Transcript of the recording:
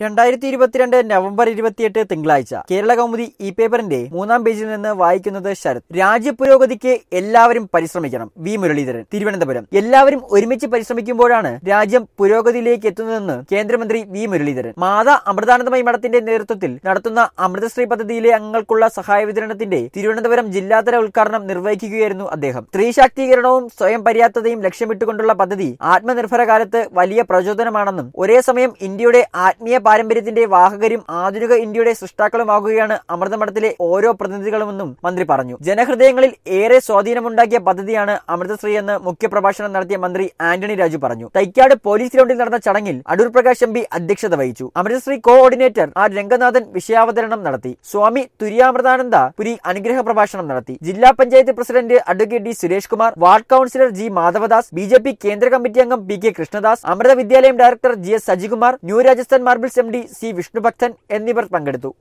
രണ്ടായിരത്തി ഇരുപത്തിരണ്ട് നവംബർ ഇരുപത്തിയെട്ട് തിങ്കളാഴ്ച കേരള കൗമുദി ഈ പേപ്പറിന്റെ മൂന്നാം പേജിൽ നിന്ന് വായിക്കുന്നത് ശരത് രാജ്യപുരോഗതിക്ക് എല്ലാവരും പരിശ്രമിക്കണം വി മുരളീധരൻ തിരുവനന്തപുരം എല്ലാവരും ഒരുമിച്ച് പരിശ്രമിക്കുമ്പോഴാണ് രാജ്യം പുരോഗതിയിലേക്ക് എത്തുന്നതെന്ന് കേന്ദ്രമന്ത്രി വി മുരളീധരൻ മാതാ അമൃതാനന്ദമയി മഠത്തിന്റെ നേതൃത്വത്തിൽ നടത്തുന്ന അമൃതശ്രീ പദ്ധതിയിലെ അംഗങ്ങൾക്കുള്ള സഹായ വിതരണത്തിന്റെ തിരുവനന്തപുരം ജില്ലാതല ഉദ്ഘാടനം നിർവഹിക്കുകയായിരുന്നു അദ്ദേഹം സ്ത്രീ ശാക്തീകരണവും സ്വയം പര്യാപ്തതയും ലക്ഷ്യമിട്ടുകൊണ്ടുള്ള പദ്ധതി ആത്മനിർഭര കാലത്ത് വലിയ പ്രചോദനമാണെന്നും ഒരേ സമയം ഇന്ത്യയുടെ ആത്മീയ പാരമ്പര്യത്തിന്റെ വാഹകരും ആധുനിക ഇന്ത്യയുടെ സൃഷ്ടാക്കളുമാകുകയാണ് അമൃതമഠത്തിലെ ഓരോ പ്രതിനിധികളുമെന്നും മന്ത്രി പറഞ്ഞു ജനഹൃദയങ്ങളിൽ ഏറെ സ്വാധീനമുണ്ടാക്കിയ പദ്ധതിയാണ് അമൃതശ്രീ എന്ന് മുഖ്യപ്രഭാഷണം നടത്തിയ മന്ത്രി ആന്റണി രാജു പറഞ്ഞു തൈക്കാട് പോലീസ് ഗ്രൗണ്ടിൽ നടന്ന ചടങ്ങിൽ അടൂർ പ്രകാശ് എം പി അധ്യക്ഷത വഹിച്ചു അമൃതശ്രീ കോഓർഡിനേറ്റർ ആർ രംഗനാഥൻ വിഷയാവതരണം നടത്തി സ്വാമി തുര്യാമൃതാനന്ദ പുരി അനുഗ്രഹ പ്രഭാഷണം നടത്തി ജില്ലാ panchayat president advocate D Suresh Kumar ward councillor G Madhavadas B J P കേന്ദ്ര കമ്മിറ്റി അംഗം P K Krishnadas Amrita Vidyalayam director G S Sajikumar new Rajasthan marbles M D C Vishnubhakthan എന്നിവർ പങ്കെടുത്തു